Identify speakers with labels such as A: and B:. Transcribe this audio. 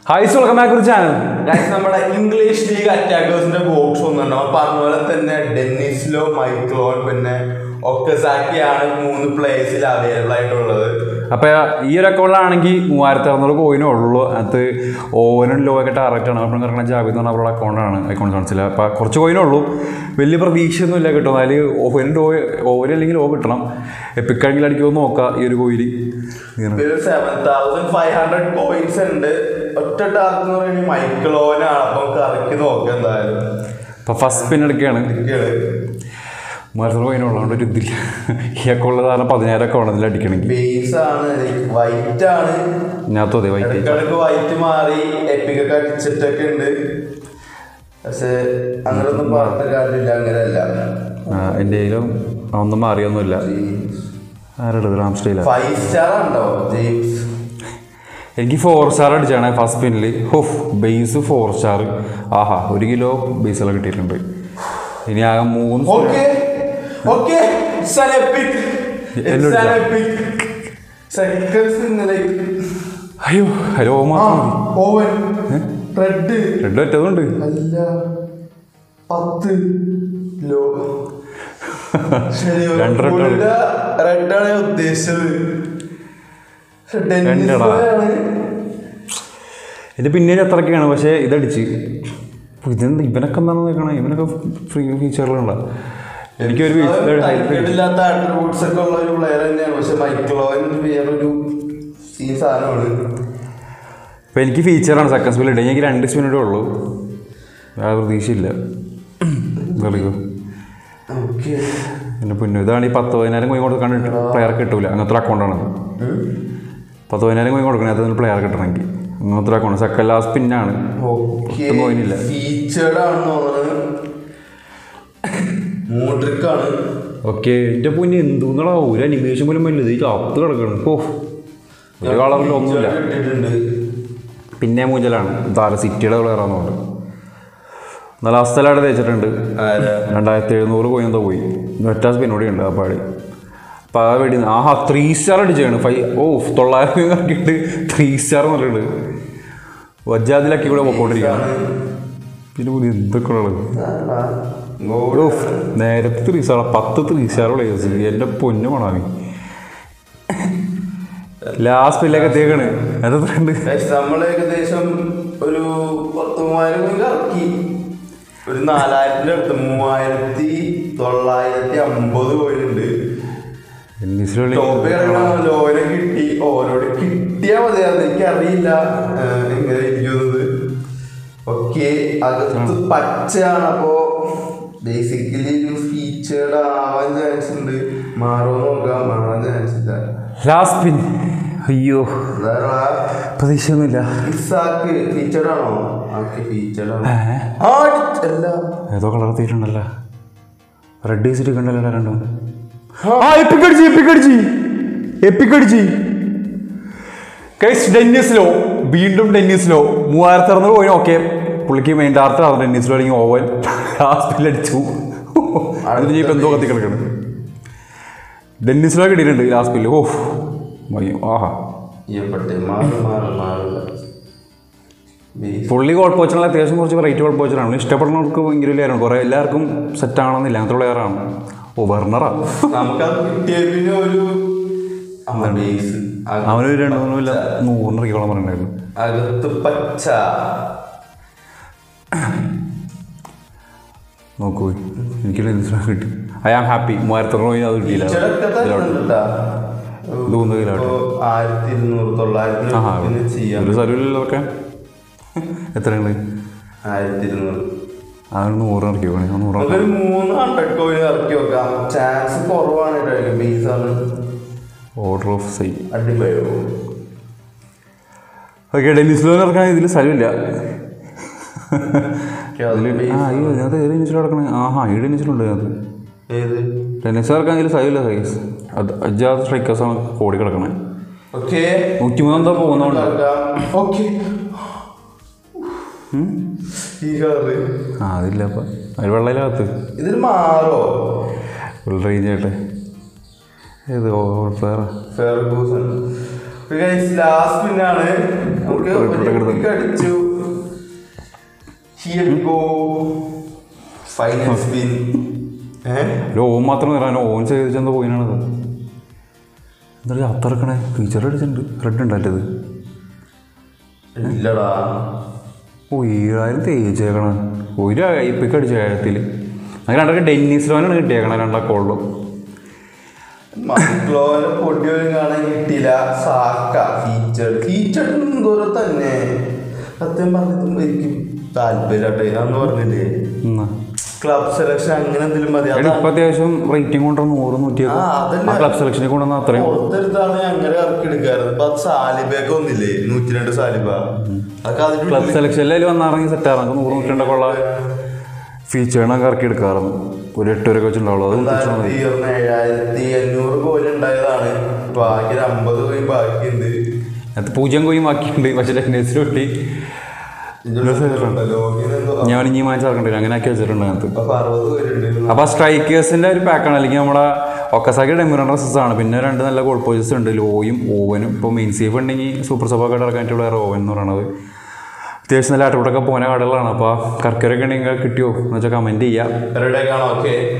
A: Hi welcome back to channel
B: Guys, നമ്മുടെ English league അറ്റാക്കേഴ്സിന്റെ box ഒന്നുണ്ട് നമ്മൾ പറഞ്ഞ പോലെ തന്നെ ഡെന്നിസ്ലോ മൈക്ലോൺ പിന്നെ ഒക്കസാക്കിയാണ് മൂന്ന് പ്ലേസിൽ അവൈലബിൾ ആയിട്ടുള്ളത്
A: അപ്പോൾ ഈ ഒരു അക്കൗണ്ടിലാണെങ്കിൽ മൂവായിരത്തി അറുന്നൂറ് കോയിനേ ഉള്ളൂ അത് ഓവനും ലോ ഒക്കെ ടാർഗറ്റ് ആണ് അപ്പം കിടക്കുന്ന ജാബി എന്ന് പറഞ്ഞ അവരുടെ അക്കൗണ്ടാണ് അക്കൗണ്ട് കാണിച്ചില്ല അപ്പോൾ കുറച്ച് കോയിനേ ഉള്ളൂ വലിയ പ്രതീക്ഷയൊന്നും ഇല്ല കിട്ടും അതിൽ ഓവനും ലോ ഓവൻ അല്ലെങ്കിൽ ലോ കിട്ടണം എപ്പിക്കാണെങ്കിൽ അടിക്കുമോ നോക്കാം ഈ ഒരു കോയിന്
B: ഒരു seven thousand five hundred coins ഉണ്ട് ഒറ്റ ടാർക്ക് എന്ന് പറയുന്നത് മൈക്ലോനാണ് അപ്പം കറക്കി നോക്കാം എന്തായാലും
A: അപ്പോൾ ഫസ്റ്റ് പിൻ എടുക്കുകയാണ്
B: ഇതൊക്കെയാണ്.
A: മൂവായിരത്തി കോയിൻ ഉള്ളതുകൊണ്ട് ഒരു ഇതില്ല ഈ അക്കൗണ്ടിൽ കാരണം പതിനായിരം അക്കൗണ്ട് അതിൽ അടിക്കണമെങ്കിൽ
B: ബേസ് ആണ് വൈറ്റ് ആണ്
A: ഇതിനകത്തും അതെ വൈറ്റ്
B: ഇടയ്ക്കിടയ്ക്ക് വൈറ്റ് മാറി എപ്പിക്കൊക്കെ അടിച്ചിട്ടൊക്കെ ഉണ്ട് പക്ഷെ അങ്ങനൊന്നും പറഞ്ഞ കാര്യമില്ല അങ്ങനെയല്ല
A: എൻ്റെ കയ്യിലും ഒന്നും മാറിയൊന്നുമില്ല ആരുടെ റാം സ്റ്റൈല
B: ഫൈവ് സ്റ്റാർ ഉണ്ടോ ജെയിംസ്
A: എനിക്ക് ഫോർ സ്റ്റാർ അടിച്ചാണ് ഫസ്റ്റ് പിന്നിൽ ഹോഫ് ബേസ് ഫോർ സ്റ്റാർ ആഹാ ഒരു കിലോ ബേസുകൾ കിട്ടിയിട്ടുണ്ട് ഇനി ആകെ മൂന്ന്
B: ഓക്കെ ഓക്കെ
A: എല്ലാം
B: സെക്കൻഡ്സ് ഇന്നലെ
A: അയ്യോ ഹലോ
B: ആ
A: മാത്രം മതി
B: ഓവൻ റെഡ്
A: രണ്ട് ഒറ്റതുണ്ട്
B: അല്ല പത്ത് ലോ ശരി
A: രണ്ട് red ആണ്.
B: റെഡാണ് ഞാൻ ഉദ്ദേശിച്ചത് ഡെന്നിസ്
A: രണ്ടെടാ.
B: ആണ്.
A: എൻ്റെ പിന്നീട് എത്രയൊക്കെയാണ് പക്ഷേ ഇതടിച്ച് ഇപ്പൊ ഇതെന്ത് ഇവനൊക്കെ എന്താണ് നോക്കണം ഇവനൊക്കെ ഫ്രീ ഫീച്ചറുകളുണ്ടോ എനിക്കൊരു
B: തരക്കേടില്ലാത്ത attributes ഒക്കെ ഉള്ള ഒരു പ്ലെയർ തന്നെയാണ് പക്ഷെ മൈക്ലോവൻ വേറൊരു ഈ സാധനമാണ്
A: ഇപ്പം എനിക്ക് ഫീച്ചറാണ് സെക്കൻഡ് സ്പീഡ് ഇടുക എനിക്ക് രണ്ട് സ്പിന്നേ ഉള്ളൂ ആ പ്രതീക്ഷയില്ല കളിക്കോ
B: ഓക്കെ
A: പിന്നെ പിന്നെ ഇതാണ് ഈ പത്ത് പതിനായിരം കോയിൻ കൊടുക്കാണ്ട് പ്ലെയർ കിട്ടൂല അങ്ങനത്തെ ഒരു അക്കൗണ്ടാണ് പത്ത് പതിനായിരം കോയിൻ കൊടുക്കണേ അത് പ്ലെയർ കിട്ടണമെങ്കിൽ അങ്ങനത്തെ ഒരു അക്കൗണ്ട് സെക്കൻഡ് ലാസ്റ്റ് പിന്നാണ് ഒട്ടും കോയിനില്ല
B: ഫീച്ചേർഡ് ആണെന്ന് തോന്നുന്നത് മൂഡ്രിക്കാണ്
A: ഓക്കെ എൻ്റെ പൊന്നെ എന്തോന്നടാ ഒരു അനിമേഷൻ പോലും വലുത് ഈ കത്ത് കിടക്കണം ഓ ഒരു കളറിൽ ഒന്നുമില്ല
B: ഇട്ടിട്ടുണ്ട്
A: പിന്നെ മൂഞ്ചലാണ് താര സിറ്റിയുടെ പ്ലെയറാന്ന് പറഞ്ഞു എന്നാൽ അസ്ഥലായിട്ട് തേച്ചിട്ടുണ്ട് രണ്ടായിരത്തി എഴുന്നൂറ് കോയിൻ എന്തോ പോയി ഒറ്റ സ്പിന്നോടെ ഉണ്ട് ആ പാടി അപ്പോൾ ആ വേടി ആഹാ ത്രീ സ്റ്റാർ അടിച്ചാണ് ഫൈവ് ഓ തൊള്ളായിരം ഇറക്കിയിട്ട് ത്രീ സ്റ്റാർ എന്നുള്ളത് വജ്ജാതിലാക്കി കൂടെ പൊക്കോണ്ടിരിക്കുകയാണ് പിന്നെ പുതിയ എന്തൊക്കെ ഉള്ളത് ഓഫ് നേരത്തെ ത്രീ സ്റ്റാർ പത്ത് ത്രീ സ്റ്റാർ പ്ലേയേഴ്സ് എൻ്റെ പൊന്നു മണാമി ലാസ്റ്റ് പില്ലേക്ക് എത്തിയേക്കാണ് അതെത്ര ഉണ്ട്
B: നമ്മൾ ഏകദേശം ഒരു പത്ത് മൂവായിരം കോയിൻ ഇറക്കി ഒരു നാലായിരത്തിന്റെ അടുത്ത് മൂവായിരത്തി തൊള്ളായിരത്തി അമ്പത് കോയിനുണ്ട്
A: ഇംഗ്ലീഷിലുള്ള
B: ടോപ്പ് കിടക്കണ ലോനെ കിട്ടി ഓരോട് കിട്ടിയാ മതിയായിരുന്നു എനിക്ക് അറിയില്ല എങ്ങനെ ഇരിക്കുന്നത് ഓക്കെ അകത്ത് പച്ചയാണ് അപ്പോ ബേസിക്കലി ഒരു ഫീച്ചേർഡ് ആവാൻ ചാൻസ് ഉണ്ട് മാറുമോ നോക്കാം മാറാൻ ചാൻസ് ഇല്ല
A: ലാസ്റ്റ് പിൻ അയ്യോ
B: അതാണ്
A: പ്രതീക്ഷയൊന്നുമില്ല
B: ഇസാക്ക് ഫീച്ചേർഡ് ആണോ ഓക്കെ ഫീച്ചേർഡ് ആണ്
A: ഏ?
B: ആ അല്ല
A: ഏതോ കളർ തീരുണ്ടല്ലോ റെഡ് ഡീസിറ്റ് കണ്ടല്ലോ രണ്ടും ആ എപ്പിക് അടിച്ച് എപ്പിക് അടിച്ച് എപ്പിക് അടിച്ച് കൈസ് ഡെന്നിസിലോ വീണ്ടും ഡെന്നിസിലോ മൂവായിരത്തി അറുന്നൂറ് പോയി ഓക്കെ പുള്ളിക്ക് മെയിൻ ടാർട്ട് ആണ് ഡെന്നിസിലോ അല്ലെങ്കിൽ ഓവൻ ലാസ്റ്റിൽ അടിച്ചു അതിന് ഇപ്പം എന്തോ കത്തി കിടക്കണം ഡെന്നിസിലോ കിട്ടിയിട്ടുണ്ട് ലാസ്റ്റ് ബില്ല് ഓ മയ്യോ ആഹാ
B: ചെയ്യപ്പെട്ടെ മാറും മാറും മാറില്ല
A: പുള്ളി ഗോൾ പോച്ചാണ് അത്യാവശ്യം കുറച്ച് വെറൈറ്റി ഗോൾ പോച്ചറാണ് ഇഷ്ടപ്പെടുന്നവർക്ക് ഭയങ്കര ലെയറാണ് കുറേ എല്ലാവർക്കും സെറ്റ് ആവണമെന്നില്ല അങ്ങനത്തെ ലെയറാണ് ഓ ബർണറാ
B: നമുക്കത് കിട്ടിയ പിന്നെ ഒരു ആ ബേസ്
A: അവന് രണ്ട് മൂന്ന് ഇല്ല നൂറിന് ഇറക്കിക്കോളാൻ പറഞ്ഞിട്ടുണ്ടായിരുന്നു
B: അകത്ത് പച്ച
A: നോക്കൂ എനിക്ക് ലെൻസിനെ കിട്ടി ഐ ആം ഹാപ്പി മൂവായിരത്തി അറുന്നൂറ് അത് കിട്ടിയില്ല
B: ഫീച്ചറൊക്കെ തരുന്നുണ്ടാ
A: ഇത് മൂന്ന് കിലോട്ട്
B: ആയിരത്തി ഇരുന്നൂറ് തൊള്ളായിരത്തി
A: ആഹാ
B: പിന്നെ ചെയ്യാം
A: ഒരു സ്ഥലമില്ലതൊക്കെ എത്രയുണ്ട്
B: ആയിരത്തി ഇരുന്നൂറ്
A: അവന് നൂറ് ഇറക്കിക്കോണേ ആ നൂറ്
B: നമുക്കൊരു മൂന്ന് ഹൺഡ്രഡ് കോയിൻ ഇറക്കി വെക്കാം ചാൻസ് കുറവാണ് കേട്ടോ ബേസ് ആണ്
A: ഓർഡർ ഓഫ് സൈ
B: അടിപൊളിയോ
A: ഓക്കെ ഡെന്നിസിലോന്ന് ഇറക്കാൻ ഇതിൽ സ്ഥലമില്ല
B: അതില്
A: ആ അയ്യോ അതിനകത്ത് ഏത് ഡെന്നിസിലോ ഇറക്കണേ ആഹാ ഈ ഡെന്നിസിലുണ്ട് അതിനകത്ത്
B: ഏത്
A: ടെന്നീസ് ഇറക്കാൻ ഇതിൽ സ്ഥലമില്ല സൈസ് അത് അജാത് സ്ട്രൈക്കേഴ്സാണ് കോടി കിടക്കണേ
B: ഓക്കെ
A: നൂറ്റിമൂന്ന് എന്താ പോകുന്നതുകൊണ്ട്
B: ഓക്കെ ഈ കളറ്
A: ആ അതില്ല അപ്പം അതിൽ വെള്ളയിലകത്ത്
B: ഇതിൽ മാറോ
A: ഫുൾ റേഞ്ച് ആയിട്ടെ ഏത് ഓവർ പ്ലെയർ
B: ഫെർഗൂസൺ ലാസ്റ്റ് പിന്നാണ് നമുക്ക്
A: ഒരു
B: ഒരു
A: ഇവിടെ
B: pick അടിച്ചു Here we go. Final spin. ഏ?
A: ഒരു ഓൻ മാത്രം വരാൻ ഓൻ ചെയ്തെന്താ പോയിനാണത് എന്താ അത്തറക്കണേ ഫീച്ചർ അടിച്ചിട്ടുണ്ട് റെഡ് ഉണ്ടല്ലത്
B: ഇല്ലടാ
A: ഓ ഏഴായിരം തേച്ചേക്കണ ഒരു ഇപ്പൊക്കെ അടിച്ച ഏഴത്തിൽ അങ്ങനെ രണ്ടൊക്കെ ഡെന്നീസ് ലോനാണ് കിട്ടിയേക്കണേ രണ്ടാ കോളിലും
B: മക്ലോനെ പൊടിയോലും കാണാൻ കിട്ടിയില്ല സാക്ക ഫീച്ചർ ഫീച്ചർ എന്തോരം തന്നെ സത്യം പറഞ്ഞതും എനിക്ക് താല്പര്യട്ടെ അന്ന് പറഞ്ഞില്ലേ
A: എന്നാ
B: ക്ലബ് സെലക്ഷൻ അങ്ങനെ എന്തെങ്കിലും മതി
A: എടാ, ഇപ്പൊ അത്യാവശ്യം റേറ്റിംഗ് കൊണ്ടുവന്ന് നൂറ് നൂറ്റിയൊക്കെ
B: ആ, അതന്നെ.
A: ആ ക്ലബ് സെലക്ഷനിൽ കൊണ്ടുവന്ന അത്രയും
B: പുറത്തെടുത്താണ് അങ്ങനെ ഇറക്കി എടുക്കാറ് ഇപ്പൊ അത് സാലിബയൊക്കെ ഒന്നില്ലേ നൂറ്റി രണ്ട് സാലിബ അതൊക്കെ അതിന്റെ
A: ക്ലബ്
B: ഉള്ളിൽ
A: സെലക്ഷനിൽ അതിൽ വന്നിറങ്ങി സെറ്റ് ആറ് നൂറ് നൂറ്റിരണ്ടൊക്കെ ഉള്ള ഫീച്ചേണൊക്കെ ഇറക്കി എടുക്കാറുണ്ട് ഒരു എട്ട് വരെയൊക്കെ വെച്ചിട്ടുണ്ടാവുള്ളൂ അത് കുത്തിച്ചാൽ മതി
B: തീർന്ന ഏഴായിരത്തി അഞ്ഞൂറ് കോയിൽ ഉണ്ടായതാണ് ബാക്കി ഒരു അമ്പത് കോയിൽ ബാക്കിയുണ്ട്
A: അത് പൂജ്യം കോയും ബാക്കിയുണ്ട് പക്ഷേ ടെക്നീസിൽ ഒട്ടി
B: ലോഗിൻ എന്തോ
A: ഞാൻ ഇനി വാങ്ങിച്ചിറക്കണ്ടില്ല അങ്ങനെ ആക്കി വെച്ചിട്ടുണ്ട് അതിനകത്ത്
B: അപ്പൊ അറുപത് കോയിലുണ്ട്
A: അപ്പോൾ സ്ട്രൈക്കേഴ്സിൻ്റെ ഒരു പാക്കാണ് അല്ലെങ്കിൽ നമ്മുടെ ഒക്കസാക്കി ഡെമിറൻ ഡ്രസ്സസ് ആണ് പിന്നെ രണ്ട് നല്ല ഗോൾ പോയിസസ് ഉണ്ട് ലോയും ഓവനും ഇപ്പോൾ മെയിൻ സേഫ് ഉണ്ടെങ്കിൽ സൂപ്പർ സഭ ഒക്കെ ഇറക്കാൻ പറ്റിയ വേറെ ഓവൻ എന്ന് പറയുന്നത് അത്യാവശ്യം നല്ല ആട്ടുകൂട്ടൊക്കെ പോകുന്ന കടകളാണ് അപ്പോൾ കർക്കരൊക്കെ ഉണ്ടെങ്കിൽ കിട്ടിയോ എന്ന് വെച്ചാൽ കമൻറ്റ് ചെയ്യുക
B: റെഡിയൊക്കെ ആണോ ഓക്കെ